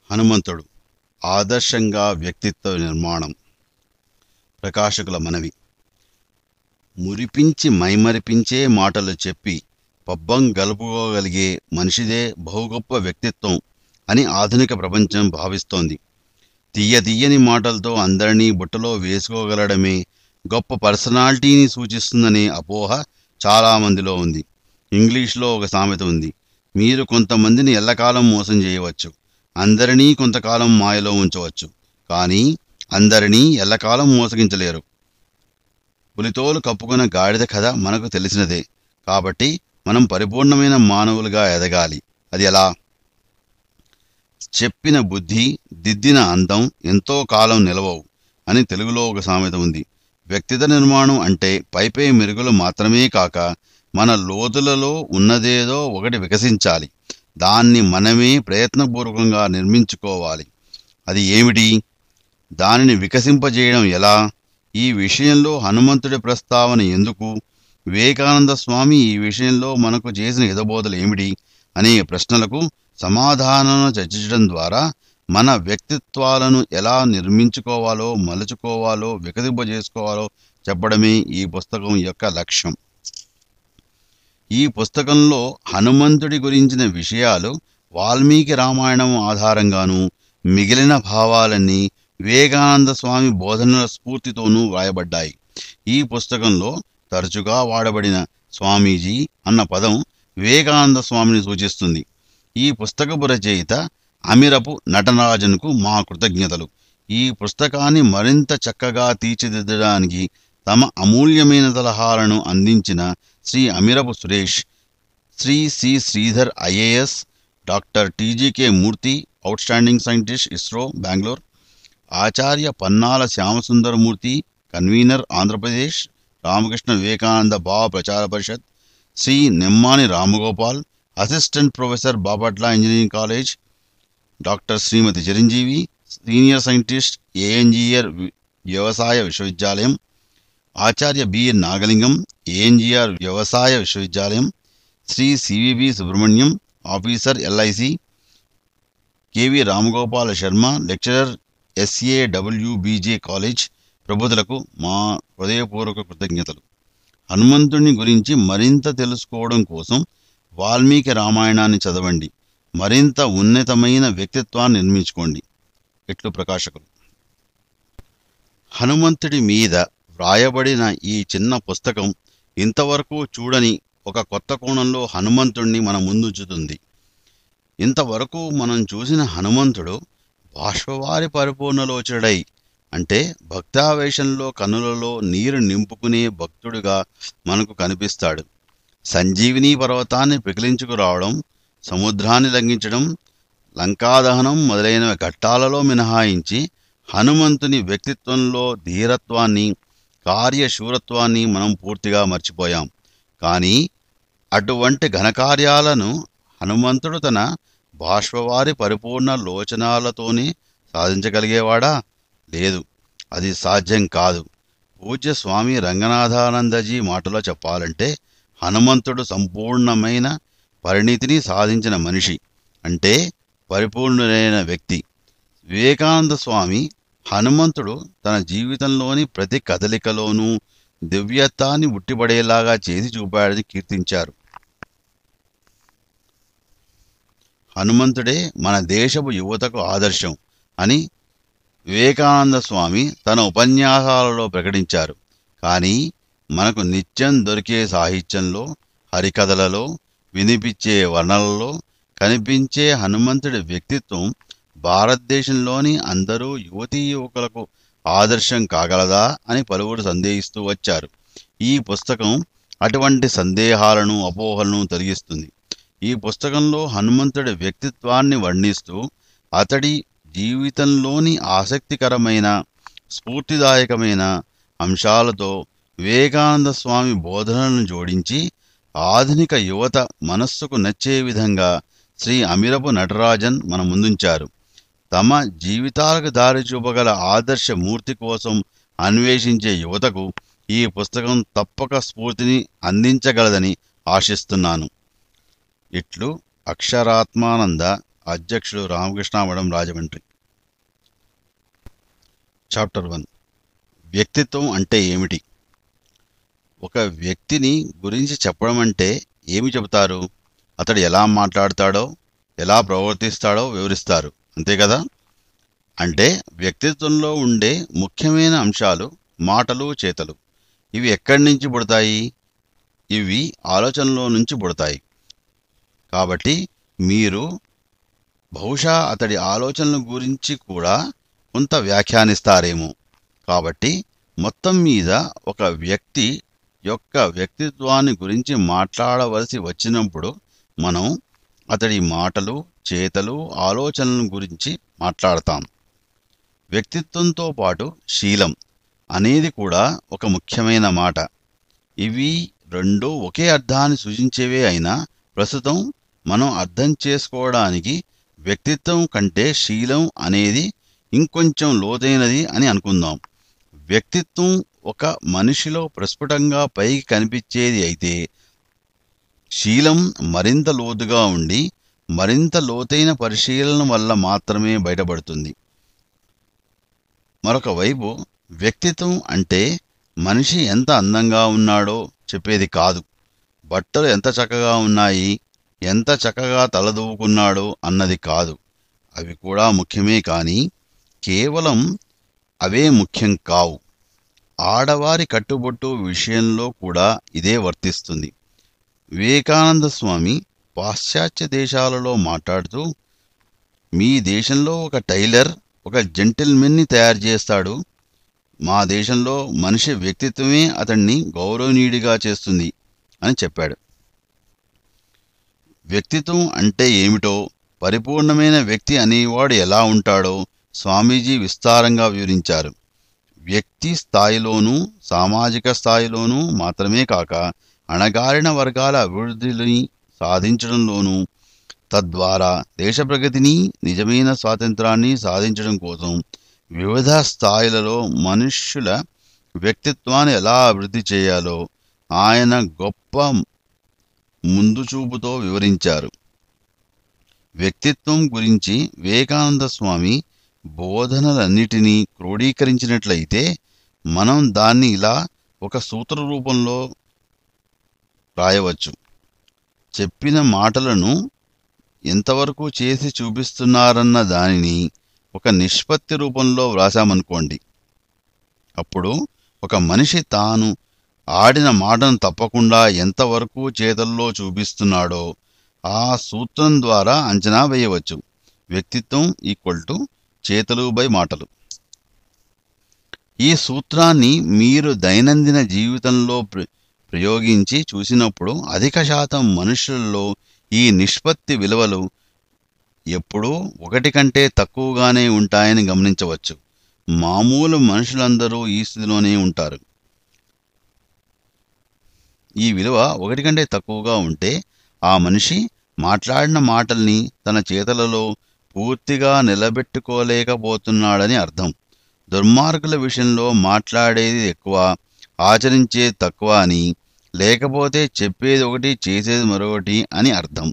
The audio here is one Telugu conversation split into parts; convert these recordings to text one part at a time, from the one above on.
హనుమంతుడు ఆదర్శంగా వ్యక్తిత్వ నిర్మాణం ప్రకాశకుల మనవి మురిపించి మైమరిపించే మాటలు చెప్పి పబ్బం గలుపుకోగలిగే మనిషిదే బహుగొప్ప వ్యక్తిత్వం అని ఆధునిక ప్రపంచం భావిస్తోంది తీయ తీయని మాటలతో అందరినీ బుట్టలో వేసుకోగలడమే గొప్ప పర్సనాలిటీని సూచిస్తుందనే అపోహ చాలామందిలో ఉంది ఇంగ్లీష్లో ఒక సామెత ఉంది మీరు కొంతమందిని ఎల్లకాలం మోసం చేయవచ్చు అందరినీ కొంతకాలం మాయలో ఉంచవచ్చు కానీ అందరినీ ఎల్లకాలం మోసగించలేరు పులితోలు కప్పుకున్న గాడిద కథ మనకు తెలిసినదే కాబట్టి మనం పరిపూర్ణమైన మానవులుగా ఎదగాలి అది ఎలా చెప్పిన బుద్ధి దిద్దిన అందం ఎంతో కాలం నిలవవు అని తెలుగులో ఒక సామెత ఉంది వ్యక్తిత్వ నిర్మాణం అంటే పైపై మెరుగులు మాత్రమే కాక మన లోతులలో ఉన్నదేదో ఒకటి వికసించాలి దాన్ని మనమే ప్రయత్నపూర్వకంగా నిర్మించుకోవాలి అది ఏమిటి దానిని వికసింపజేయడం ఎలా ఈ విషయంలో హనుమంతుడి ప్రస్తావన ఎందుకు వివేకానంద స్వామి ఈ విషయంలో మనకు చేసిన హితబోధలు ఏమిటి అనే ప్రశ్నలకు సమాధానం చర్చించడం ద్వారా మన వ్యక్తిత్వాలను ఎలా నిర్మించుకోవాలో మలుచుకోవాలో వికసింపజేసుకోవాలో చెప్పడమే ఈ పుస్తకం యొక్క లక్ష్యం ఈ పుస్తకంలో హనుమంతుడి గురించిన విషయాలు వాల్మీకి రామాయణం ఆధారంగాను మిగిలిన భావాలన్నీ వివేకానంద స్వామి బోధనల స్ఫూర్తితోనూ వ్రాయబడ్డాయి ఈ పుస్తకంలో తరచుగా వాడబడిన స్వామీజీ అన్న పదం వివేకానంద స్వామిని సూచిస్తుంది ఈ పుస్తకపు రచయిత అమిరపు నటరాజన్కు మా కృతజ్ఞతలు ఈ పుస్తకాన్ని మరింత చక్కగా తీర్చిదిద్దడానికి తమ అమూల్యమైన సలహాలను అందించిన Shri Amirapu Suresh Shri C Sridhar IAS doctor TGK Murthy outstanding scientist ISRO Bengaluru Acharya Pannala Shyamasundaramurthy convener Andhra Pradesh Ramakrishna Vivekananda Bhava Prachara Parishad Shri Nemmani Ramagopal assistant professor Bapatla engineering college doctor Shrimati Chiranjeevi senior scientist ANGR వ్యవసాయ విశ్వవిద్యాలయం ఆచార్య బిఎన్ నాగలింగం ఏఎన్జిఆర్ వ్యవసాయ విశ్వవిద్యాలయం Shri CVB Subrahmanyam officer LIC KV Ramagopala Sharma lecturer SAWBJ college ప్రబుధులకు మా హృదయపూర్వక కృతజ్ఞతలు హనుమంతుని గురించి మరింత తెలుసుకోవడం కోసం వాల్మీకి రామాయణాన్ని చదవండి మరింత ఉన్నతమైన వ్యక్తిత్వాన్ని నిర్మించుకోండి ఇట్లు ప్రకాశకులు హనుమంతుడి మీద వ్రాయబడిన ఈ చిన్న పుస్తకం ఇంతవరకు చూడని ఒక కొత్త కోణంలో హనుమంతుడిని మన ముందుంచుతుంది ఇంతవరకు మనం చూసిన హనుమంతుడు బాష్పవారి పరిపూర్ణలోచడై అంటే భక్తావేశంలో కనులలో నీరు నింపుకునే భక్తుడిగా మనకు కనిపిస్తాడు సంజీవిని పర్వతాన్ని పికిలించుకురావడం సముద్రాన్ని లంఘించడం లంకాదహనం మొదలైన ఘట్టాలలో మినహాయించి హనుమంతుని వ్యక్తిత్వంలో ధీరత్వాన్ని కార్యశూరత్వాన్ని మనం పూర్తిగా మర్చిపోయాం కానీ అటువంటి ఘనకార్యాలను హనుమంతుడు తన బాష్పవారి పరిపూర్ణ లోచనాలతోనే సాధించగలిగేవాడా లేదు అది సాధ్యం కాదు పూజ్య స్వామి రంగనాథానందజీ మాటలో చెప్పాలంటే హనుమంతుడు సంపూర్ణమైన పరిణితిని సాధించిన మనిషి అంటే పరిపూర్ణుడైన వ్యక్తి వివేకానంద స్వామి హనుమంతుడు తన జీవితంలోని ప్రతి కదలికలోనూ దివ్యత్వాన్ని ఉట్టిపడేలాగా చేసి చూపాడని కీర్తించారు హనుమంతుడే మన దేశపు యువతకు ఆదర్శం అని వివేకానంద స్వామి తన ఉపన్యాసాలలో ప్రకటించారు కానీ మనకు నిత్యం దొరికే సాహిత్యంలో హరికథలలో వినిపించే వర్ణలలో కనిపించే హనుమంతుడి వ్యక్తిత్వం భారతదేశంలోని అందరూ యువతీ యువకులకు ఆదర్శం కాగలదా అని పలువురు సందేహిస్తూ వచ్చారు ఈ పుస్తకం అటువంటి సందేహాలను అపోహలను తొలగిస్తుంది ఈ పుస్తకంలో హనుమంతుడి వ్యక్తిత్వాన్ని వర్ణిస్తూ అతడి జీవితంలోని ఆసక్తికరమైన స్ఫూర్తిదాయకమైన అంశాలతో వివేకానంద స్వామి బోధనలను జోడించి ఆధునిక యువత మనస్సుకు నచ్చే విధంగా శ్రీ అమిరపు నటరాజన్ మన ముందుంచారు తమ జీవితాలకు దారి చూపగల ఆదర్శ మూర్తి కోసం అన్వేషించే యువతకు ఈ పుస్తకం తప్పక స్ఫూర్తిని అందించగలదని ఆశిస్తున్నాను ఇట్లు అక్షరాత్మానంద అధ్యక్షుడు రామకృష్ణామఠం రాజమండ్రి చాప్టర్ వన్ వ్యక్తిత్వం అంటే ఏమిటి ఒక వ్యక్తిని గురించి చెప్పడం అంటే ఏమి చెబుతారు అతడు ఎలా మాట్లాడతాడో ఎలా ప్రవర్తిస్తాడో వివరిస్తారు అంతే కదా అంటే వ్యక్తిత్వంలో ఉండే ముఖ్యమైన అంశాలు మాటలు చేతలు ఇవి ఎక్కడి నుంచి పుడతాయి ఇవి ఆలోచనలో నుంచి పుడతాయి కాబట్టి మీరు బహుశా అతడి ఆలోచనల గురించి కూడా కొంత వ్యాఖ్యానిస్తారేమో కాబట్టి మొత్తం మీద ఒక వ్యక్తి యొక్క వ్యక్తిత్వాన్ని గురించి మాట్లాడవలసి వచ్చినప్పుడు మనం అతడి మాటలు చేతలు ఆలోచనల గురించి మాట్లాడతాం వ్యక్తిత్వంతో పాటు శీలం అనేది కూడా ఒక ముఖ్యమైన మాట ఇవి రెండు ఒకే అర్థాన్ని సూచించేవే అయినా ప్రస్తుతం మనం అర్థం చేసుకోవడానికి వ్యక్తిత్వం కంటే శీలం అనేది ఇంకొంచెం లోతైనది అని అనుకుందాం వ్యక్తిత్వం ఒక మనిషిలో ప్రస్ఫుటంగా పైకి కనిపించేది అయితే శీలం మరింత లోతుగా ఉండి మరింత లోతైన పరిశీలన వల్ల మాత్రమే బయటపడుతుంది మరొక వైపు వ్యక్తిత్వం అంటే మనిషి ఎంత అందంగా ఉన్నాడో చెప్పేది కాదు బట్టలు ఎంత చక్కగా ఉన్నాయి ఎంత చక్కగా తలదూకున్నాడో అన్నది కాదు అవి కూడా ముఖ్యమే కానీ కేవలం అవే ముఖ్యం కావు ఆడవారి కట్టుబొట్టు విషయంలో కూడా ఇదే వర్తిస్తుంది వివేకానంద స్వామి పాశ్చాత్య దేశాలలో మాట్లాడుతూ మీ దేశంలో ఒక టైలర్ ఒక జెంటిల్మెన్ని తయారు చేస్తాడు మా దేశంలో మనిషి వ్యక్తిత్వమే అతన్ని గౌరవనీయుడిగా చేస్తుంది అని చెప్పాడు వ్యక్తిత్వం అంటే ఏమిటో పరిపూర్ణమైన వ్యక్తి అనేవాడు ఎలా ఉంటాడో స్వామీజీ విస్తారంగా వివరించారు వ్యక్తి స్థాయిలోనూ సామాజిక స్థాయిలోనూ మాత్రమే కాక అణగారిన వర్గాల అభివృద్ధిని సాధించడంలోనూ తద్వారా దేశ ప్రగతిని నిజమైన స్వాతంత్రాన్ని సాధించడం కోసం వివిధ స్థాయిలలో మనుష్యుల వ్యక్తిత్వాన్ని ఎలా అభివృద్ధి చేయాలో ఆయన గొప్ప ముందు చూపుతో వివరించారు వ్యక్తిత్వం గురించి వివేకానంద స్వామి బోధనలన్నిటినీ క్రోడీకరించినట్లయితే మనం దాన్ని ఇలా ఒక సూత్ర రూపంలో రాయవచ్చు చెప్పిన మాటలను ఎంతవరకు చేసి చూపిస్తున్నారన్న దానిని ఒక నిష్పత్తి రూపంలో వ్రాసామనుకోండి అప్పుడు ఒక మనిషి తాను ఆడిన మాటను తప్పకుండా ఎంతవరకు చేతల్లో చూపిస్తున్నాడో ఆ సూత్రం ద్వారా అంచనా వేయవచ్చు వ్యక్తిత్వం ఈక్వల్ టు చేతలు బై మాటలు ఈ సూత్రాన్ని మీరు దైనందిన జీవితంలో ప్ర- ప్రయోగించి చూసినప్పుడు అధిక శాతం మనుషుల్లో ఈ నిష్పత్తి విలువలు ఎప్పుడూ ఒకటి కంటే తక్కువగానే ఉంటాయని గమనించవచ్చు మామూలు మనుషులందరూ ఈ స్థితిలోనే ఉంటారు ఈ విలువ ఒకటి కంటే తక్కువగా ఉంటే ఆ మనిషి మాట్లాడిన మాటల్ని తన చేతలలో పూర్తిగా నిలబెట్టుకోలేకపోతున్నాడని అర్థం దుర్మార్గుల విషయంలో మాట్లాడేది ఎక్కువ ఆచరించేది తక్కువ అని లేకపోతే చెప్పేది ఒకటి చేసేది మరొకటి అని అర్థం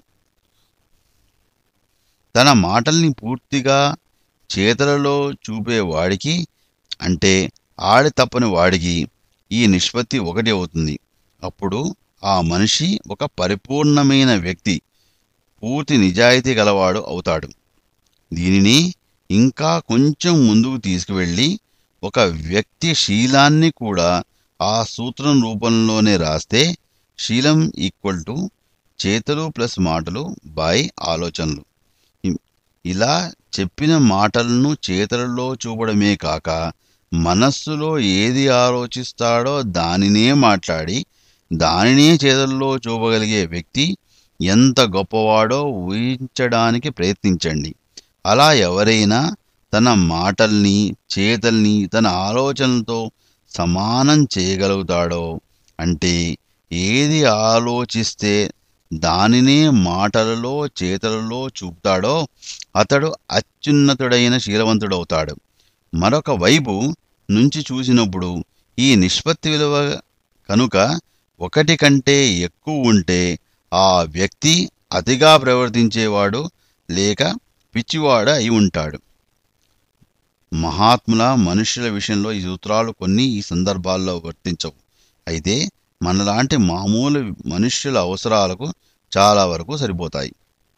తన మాటల్ని పూర్తిగా చేతలలో చూపేవాడికి అంటే ఆడి తప్పని వాడికి ఈ నిష్పత్తి ఒకటి అవుతుంది అప్పుడు ఆ మనిషి ఒక పరిపూర్ణమైన వ్యక్తి పూర్తి నిజాయితీ గలవాడు అవుతాడు దీనిని ఇంకా కొంచెం ముందుకు తీసుకువెళ్ళి ఒక వ్యక్తి శీలాన్ని కూడా ఆ సూత్రం రూపంలోనే రాస్తే శీలం ఈక్వల్ టు చేతలు ప్లస్ మాటలు బై ఆలోచనలు ఇ- ఇలా చెప్పిన మాటలను చేతలలో చూపడమే కాక మనస్సులో ఏది ఆలోచిస్తాడో దానినే మాట్లాడి దానినే చేతల్లో చూపగలిగే వ్యక్తి ఎంత గొప్పవాడో ఊహించడానికి ప్రయత్నించండి అలా ఎవరైనా తన మాటల్ని చేతల్ని తన ఆలోచనలతో సమానం చేయగలుగుతాడో అంటే ఏది ఆలోచిస్తే దానినే మాటలలో చేతలలో చూపుతాడో అతడు అత్యున్నతుడైన శీలవంతుడవుతాడు మరొక వైపు నుంచి చూసినప్పుడు ఈ నిష్పత్తి విలువ కనుక ఒకటి కంటే ఎక్కువ ఉంటే ఆ వ్యక్తి అతిగా ప్రవర్తించేవాడు లేక పిచ్చివాడు అయి ఉంటాడు మహాత్ముల మనుష్యుల విషయంలో ఈ సూత్రాలు కొన్ని ఈ సందర్భాల్లో వర్తించవు అయితే మనలాంటి మామూలు మనుష్యుల అవసరాలకు చాలా వరకు సరిపోతాయి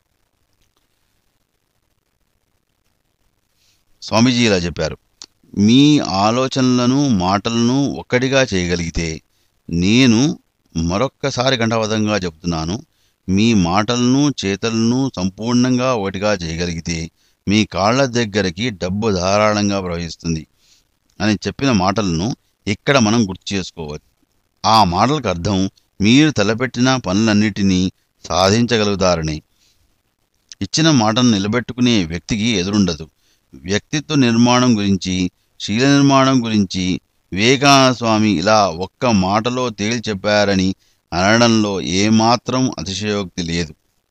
స్వామీజీ ఇలా చెప్పారు మీ ఆలోచనలను మాటలను ఒక్కటిగా చేయగలిగితే నేను మరొక్కసారి గంటవదంగా చెప్తున్నాను మీ మాటలను చేతలను సంపూర్ణంగా ఒకటిగా చేయగలిగితే మీ కాళ్ళ దగ్గరికి డబ్బు ధారాళంగా ప్రవహిస్తుంది అని చెప్పిన మాటలను ఇక్కడ మనం గుర్తు చేసుకోవాలి ఆ మాటలకు అర్థం మీరు తలపెట్టిన పనులన్నిటినీ సాధించగలుగుతారని ఇచ్చిన మాటను నిలబెట్టుకునే వ్యక్తికి ఎదురుండదు వ్యక్తిత్వ నిర్మాణం గురించి శీల నిర్మాణం గురించి వివేకానంద స్వామి ఇలా ఒక్క మాటలో తేల్చి చెప్పారని అనడంలో ఏమాత్రం అతిశయోక్తి లేదు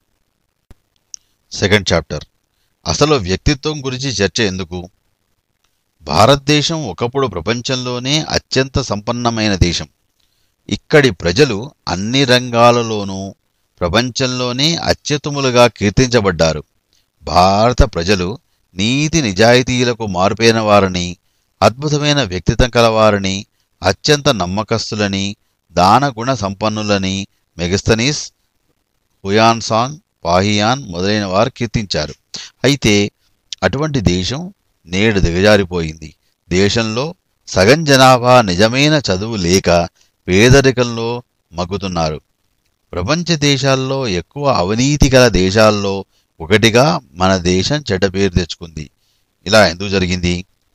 సెకండ్ చాప్టర్ అసలు వ్యక్తిత్వం గురించి చర్చ ఎందుకు భారతదేశం ఒకప్పుడు ప్రపంచంలోనే అత్యంత సంపన్నమైన దేశం ఇక్కడి ప్రజలు అన్ని రంగాలలోనూ ప్రపంచంలోనే అత్యుత్తములుగా కీర్తించబడ్డారు భారత ప్రజలు నీతి నిజాయితీలకు మారుపైన వారని అద్భుతమైన వ్యక్తిత్వం కలవారని అత్యంత నమ్మకస్తులని దానగుణ సంపన్నులని మెగస్తనీస్ హుయాన్సాంగ్ పాహియాన్ మొదలైన వారు కీర్తించారు అయితే అటువంటి దేశం నేడు దిగజారిపోయింది దేశంలో సగం జనాభా నిజమైన చదువు లేక పేదరికంలో మగ్గుతున్నారు ప్రపంచ దేశాల్లో ఎక్కువ అవినీతి గల దేశాల్లో ఒకటిగా మన దేశం చెడ్డ పేరు తెచ్చుకుంది ఇలా ఎందుకు జరిగింది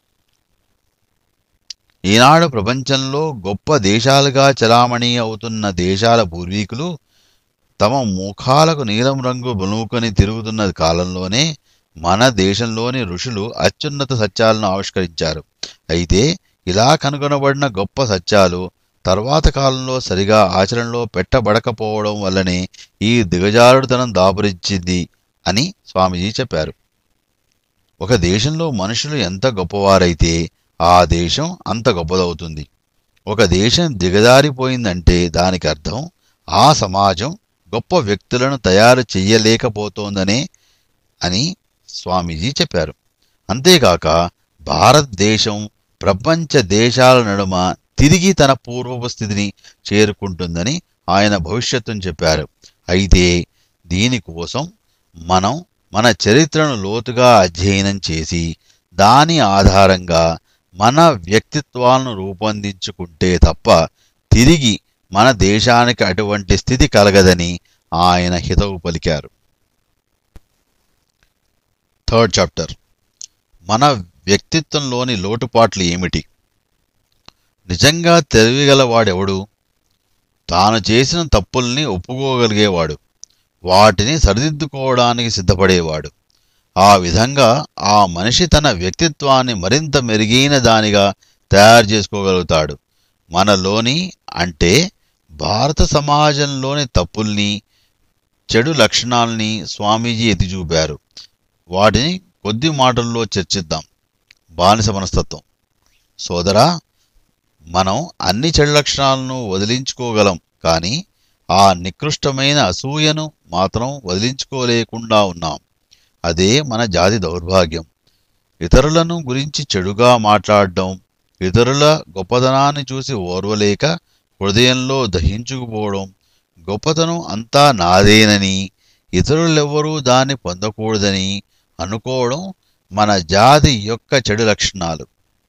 ఈనాడు ప్రపంచంలో గొప్ప దేశాలుగా చలామణి అవుతున్న దేశాల పూర్వీకులు తమ ముఖాలకు నీలం రంగు బలుముకొని తిరుగుతున్న కాలంలోనే మన దేశంలోని ఋషులు అత్యున్నత సత్యాలను ఆవిష్కరించారు అయితే ఇలా కనుగొనబడిన గొప్ప సత్యాలు తర్వాత కాలంలో సరిగా ఆచరణలో పెట్టబడకపోవడం వల్లనే ఈ దిగజారుడుతనం దాపురించింది అని స్వామీజీ చెప్పారు ఒక దేశంలో మనుషులు ఎంత గొప్పవారైతే ఆ దేశం అంత గొప్పదవుతుంది ఒక దేశం దిగజారిపోయిందంటే దానికి అర్థం ఆ సమాజం గొప్ప వ్యక్తులను తయారు చెయ్యలేకపోతోందనే అని స్వామీజీ చెప్పారు అంతేకాక భారతదేశం ప్రపంచ దేశాల నడుమ తిరిగి తన పూర్వపు స్థితిని చేరుకుంటుందని ఆయన భవిష్యత్తును చెప్పారు అయితే దీనికోసం మనం మన చరిత్రను లోతుగా అధ్యయనం చేసి దాని ఆధారంగా మన వ్యక్తిత్వాలను రూపొందించుకుంటే తప్ప తిరిగి మన దేశానికి అటువంటి స్థితి కలగదని ఆయన హితవు పలికారు థర్డ్ చాప్టర్ మన వ్యక్తిత్వంలోని లోటుపాట్లు ఏమిటి నిజంగా తెలివిగలవాడెవడు తాను చేసిన తప్పుల్ని ఒప్పుకోగలిగేవాడు వాటిని సరిదిద్దుకోవడానికి సిద్ధపడేవాడు ఆ విధంగా ఆ మనిషి తన వ్యక్తిత్వాన్ని మరింత మెరుగైన దానిగా తయారు చేసుకోగలుగుతాడు మనలోని అంటే భారత సమాజంలోని తప్పుల్ని చెడు లక్షణాల్ని స్వామీజీ ఎత్తి చూపారు వాటిని కొద్ది మాటల్లో చర్చిద్దాం బానిస మనస్తత్వం సోదరా మనం అన్ని చెడు లక్షణాలను వదిలించుకోగలం కానీ ఆ నికృష్టమైన అసూయను మాత్రం వదిలించుకోలేకుండా ఉన్నాం అదే మన జాతి దౌర్భాగ్యం ఇతరులను గురించి చెడుగా మాట్లాడడం ఇతరుల గొప్పతనాన్ని చూసి ఓర్వలేక హృదయంలో దహించుకుపోవడం గొప్పతనం అంతా నాదేనని ఇతరులెవ్వరూ దాన్ని పొందకూడదని అనుకోవడం మన జాతి యొక్క చెడు లక్షణాలు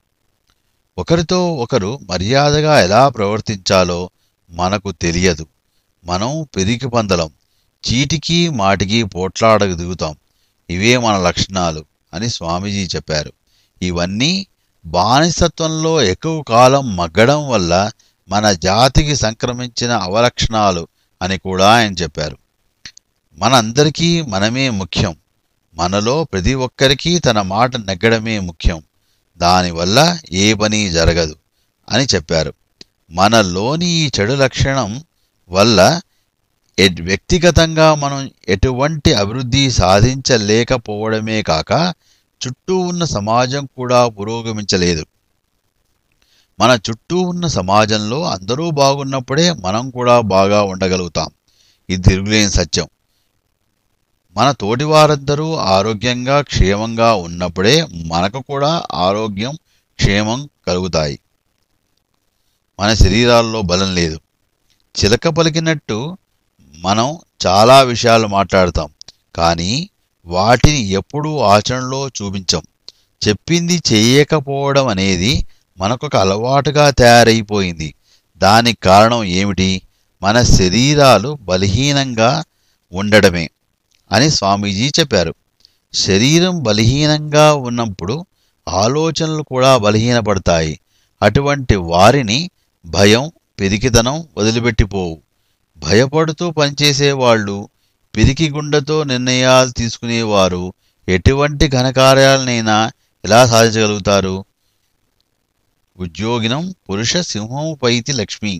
ఒకరితో ఒకరు మర్యాదగా ఎలా ప్రవర్తించాలో మనకు తెలియదు మనం పెరిగి పందలం చీటికి మాటికి పోట్లాడకు దిగుతాం ఇవే మన లక్షణాలు అని స్వామీజీ చెప్పారు ఇవన్నీ బానిసత్వంలో ఎక్కువ కాలం మగ్గడం వల్ల మన జాతికి సంక్రమించిన అవలక్షణాలు అని కూడా ఆయన చెప్పారు మనందరికీ మనమే ముఖ్యం మనలో ప్రతి ఒక్కరికి తన మాట నెగ్గడమే ముఖ్యం దానివల్ల ఏ పని జరగదు అని చెప్పారు మనలోని ఈ చెడు లక్షణం వల్ల ఎట్- వ్యక్తిగతంగా మనం ఎటువంటి అభివృద్ధి సాధించలేకపోవడమే కాక చుట్టూ ఉన్న సమాజం కూడా పురోగమించలేదు మన చుట్టూ ఉన్న సమాజంలో అందరూ బాగున్నప్పుడే మనం కూడా బాగా ఉండగలుగుతాం ఇది తిరుగులేని సత్యం మన తోటి వారందరూ ఆరోగ్యంగా క్షేమంగా ఉన్నప్పుడే మనకు కూడా ఆరోగ్యం క్షేమం కలుగుతాయి మన శరీరాల్లో బలం లేదు చిలక పలికినట్టు మనం చాలా విషయాలు మాట్లాడతాం కానీ వాటిని ఎప్పుడూ ఆచరణలో చూపించం చెప్పింది చేయకపోవడం అనేది మనకొక అలవాటుగా తయారైపోయింది దానికి కారణం ఏమిటి మన శరీరాలు బలహీనంగా ఉండడమే అని స్వామీజీ చెప్పారు శరీరం బలహీనంగా ఉన్నప్పుడు ఆలోచనలు కూడా బలహీనపడతాయి అటువంటి వారిని భయం పిరికితనం వదిలిపెట్టిపోవు భయపడుతూ పనిచేసేవాళ్ళు పిరికి గుండెతో నిర్ణయాలు తీసుకునేవారు ఎటువంటి ఘనకార్యాలనైనా ఎలా సాధించగలుగుతారు ఉద్యోగినం పురుష సింహం పైతి లక్ష్మి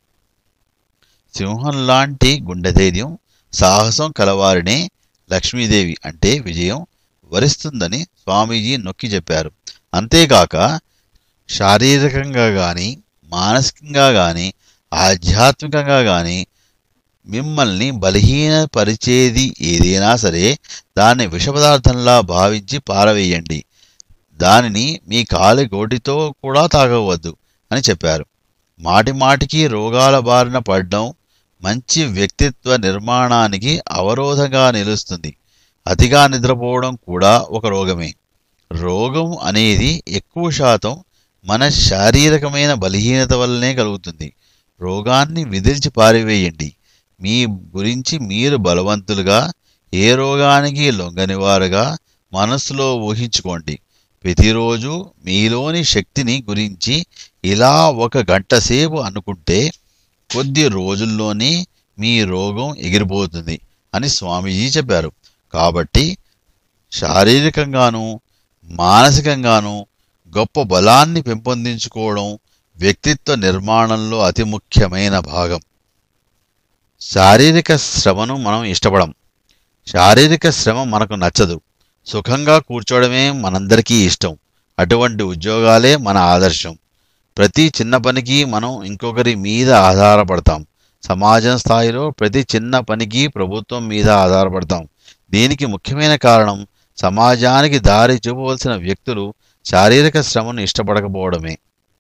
సింహం లాంటి గుండెధైర్యం సాహసం కలవారినే లక్ష్మీదేవి అంటే విజయం వరిస్తుందని స్వామీజీ నొక్కి చెప్పారు అంతేకాక శారీరకంగా కానీ మానసికంగా కానీ ఆధ్యాత్మికంగా కానీ మిమ్మల్ని బలహీనపరిచేది ఏదైనా సరే దాన్ని విషపదార్థంలా భావించి పారవేయండి దానిని మీ కాలి గోటితో కూడా తాగవద్దు అని చెప్పారు మాటి మాటికి రోగాల బారిన పడడం మంచి వ్యక్తిత్వ నిర్మాణానికి అవరోధంగా నిలుస్తుంది అతిగా నిద్రపోవడం కూడా ఒక రోగమే రోగం అనేది ఎక్కువ శాతం మన శారీరకమైన బలహీనత వల్లనే కలుగుతుంది రోగాన్ని విదిల్చి పారివేయండి మీ గురించి మీరు బలవంతులుగా ఏ రోగానికి లొంగనివారుగా మనస్సులో ఊహించుకోండి ప్రతిరోజు మీలోని శక్తిని గురించి ఇలా ఒక గంట సేపు అనుకుంటే కొద్ది రోజుల్లోనే మీ రోగం ఎగిరిపోతుంది అని స్వామీజీ చెప్పారు కాబట్టి శారీరకంగాను మానసికంగాను గొప్ప బలాన్ని పెంపొందించుకోవడం వ్యక్తిత్వ నిర్మాణంలో అతి ముఖ్యమైన భాగం శారీరక శ్రమను మనం ఇష్టపడం శారీరక శ్రమ మనకు నచ్చదు సుఖంగా కూర్చోవడమే మనందరికీ ఇష్టం అటువంటి ఉద్యోగాలే మన ఆదర్శం ప్రతి చిన్న పనికి మనం ఇంకొకరి మీద ఆధారపడతాం సమాజం స్థాయిలో ప్రతి చిన్న పనికి ప్రభుత్వం మీద ఆధారపడతాం దీనికి ముఖ్యమైన కారణం సమాజానికి దారి చూపవలసిన వ్యక్తులు శారీరక శ్రమను ఇష్టపడకపోవడమే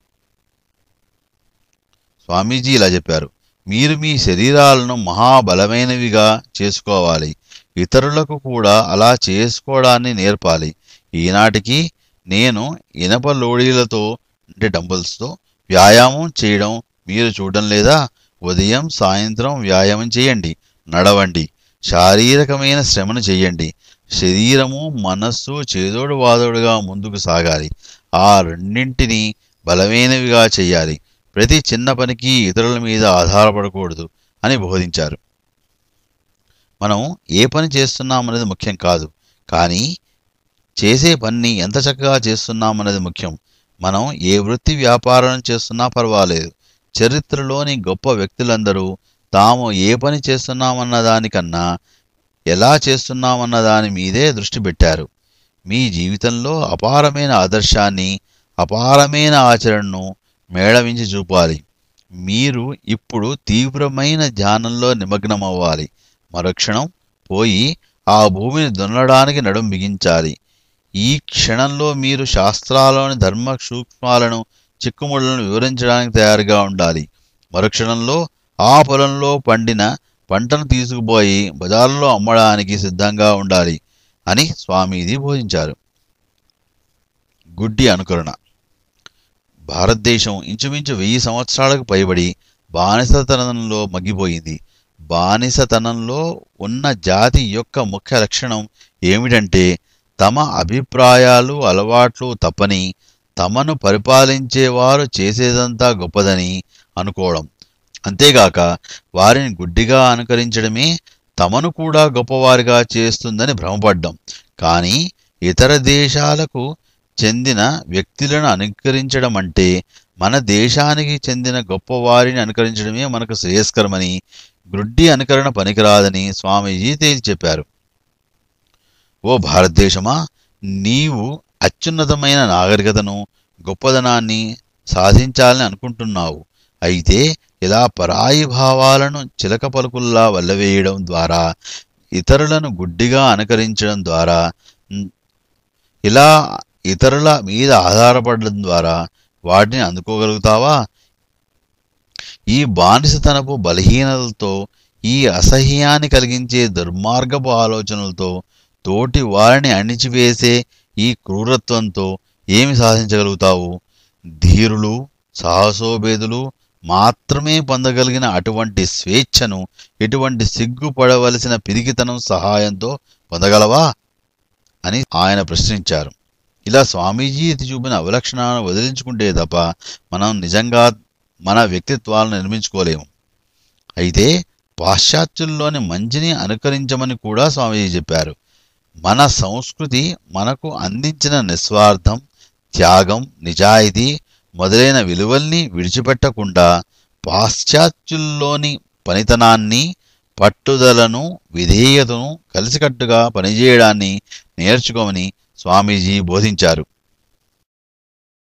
స్వామీజీ ఇలా చెప్పారు మీరు మీ శరీరాలను మహాబలమైనవిగా చేసుకోవాలి ఇతరులకు కూడా అలా చేసుకోవడాన్ని నేర్పాలి ఈనాటికి నేను ఇనప లోడీలతో అంటే డంబుల్స్తో వ్యాయామం చేయడం మీరు చూడడం లేదా ఉదయం సాయంత్రం వ్యాయామం చేయండి నడవండి శారీరకమైన శ్రమను చేయండి శరీరము మనస్సు చేదోడు వాదోడుగా ముందుకు సాగాలి ఆ రెండింటిని బలమైనవిగా చేయాలి ప్రతి చిన్న పనికి ఇతరుల మీద ఆధారపడకూడదు అని బోధించారు మనం ఏ పని చేస్తున్నామనేది ముఖ్యం కాదు కానీ చేసే పనిని ఎంత చక్కగా చేస్తున్నామన్నది ముఖ్యం మనం ఏ వృత్తి వ్యాపారం చేస్తున్నా పర్వాలేదు చరిత్రలోని గొప్ప వ్యక్తులందరూ తాము ఏ పని చేస్తున్నామన్న దానికన్నా ఎలా చేస్తున్నామన్న దాని మీదే దృష్టి పెట్టారు మీ జీవితంలో అపారమైన ఆదర్శాన్ని అపారమైన ఆచరణను మేళవించి చూపాలి మీరు ఇప్పుడు తీవ్రమైన ధ్యానంలో నిమగ్నమవ్వాలి మరుక్షణం పోయి ఆ భూమిని దున్నడానికి నడుం బిగించాలి ఈ క్షణంలో మీరు శాస్త్రాలోని ధర్మ సూక్ష్మాలను చిక్కుముళ్లను వివరించడానికి తయారుగా ఉండాలి మరుక్షణంలో ఆ పొలంలో పండిన పంటను తీసుకుపోయి బజార్లో అమ్మడానికి సిద్ధంగా ఉండాలి అని స్వామీజీ బోధించారు గుడ్డి అనుకరణ భారతదేశం ఇంచుమించు వెయ్యి సంవత్సరాలకు పైబడి బానిసతనంలో మగ్గిపోయింది బానిసతనంలో ఉన్న జాతి యొక్క ముఖ్య లక్షణం ఏమిటంటే తమ అభిప్రాయాలు అలవాట్లు తప్పని తమను పరిపాలించేవారు చేసేదంతా గొప్పదని అనుకోవడం అంతేగాక వారిని గుడ్డిగా అనుకరించడమే తమను కూడా గొప్పవారిగా చేస్తుందని భ్రమపడ్డం కానీ ఇతర దేశాలకు చెందిన వ్యక్తులను అనుకరించడం అంటే మన దేశానికి చెందిన గొప్పవారిని అనుకరించడమే మనకు శ్రేయస్కరమని గ్రుడ్డి అనుకరణ పనికిరాదని స్వామీజీ తేల్చి చెప్పారు ఓ భారతదేశమా నీవు అత్యున్నతమైన నాగరికతను గొప్పదనాన్ని సాధించాలని అనుకుంటున్నావు అయితే ఇలా పరాయి భావాలను చిలక పలుకుల్లా వల్లవేయడం ద్వారా ఇతరులను గుడ్డిగా అనుకరించడం ద్వారా ఉమ్, ఇలా ఇతరుల మీద ఆధారపడడం ద్వారా వాటిని అందుకోగలుగుతావా ఈ బానిసతనపు బలహీనతలతో ఈ అసహ్యాన్ని కలిగించే దుర్మార్గపు ఆలోచనలతో తోటి వారిని అణిచివేసే ఈ క్రూరత్వంతో ఏమి సాధించగలుగుతావు ధీరులు సాహసోభేదులు మాత్రమే పొందగలిగిన అటువంటి స్వేచ్ఛను ఎటువంటి సిగ్గుపడవలసిన పిరికితనం సహాయంతో పొందగలవా అని ఆయన ప్రశ్నించారు ఇలా స్వామీజీ ఎత్తి చూపిన అవలక్షణాలను వదిలించుకుంటే తప్ప మనం నిజంగా మన వ్యక్తిత్వాలను నిర్మించుకోలేము అయితే పాశ్చాత్యుల్లోని మంచిని అనుకరించమని కూడా స్వామీజీ చెప్పారు మన సంస్కృతి మనకు అందించిన నిస్వార్థం త్యాగం నిజాయితీ మొదలైన విలువల్ని విడిచిపెట్టకుండా పాశ్చాత్యుల్లోని పనితనాన్ని పట్టుదలను విధేయతను కలిసికట్టుగా పనిచేయడాన్ని నేర్చుకోమని స్వామీజీ బోధించారు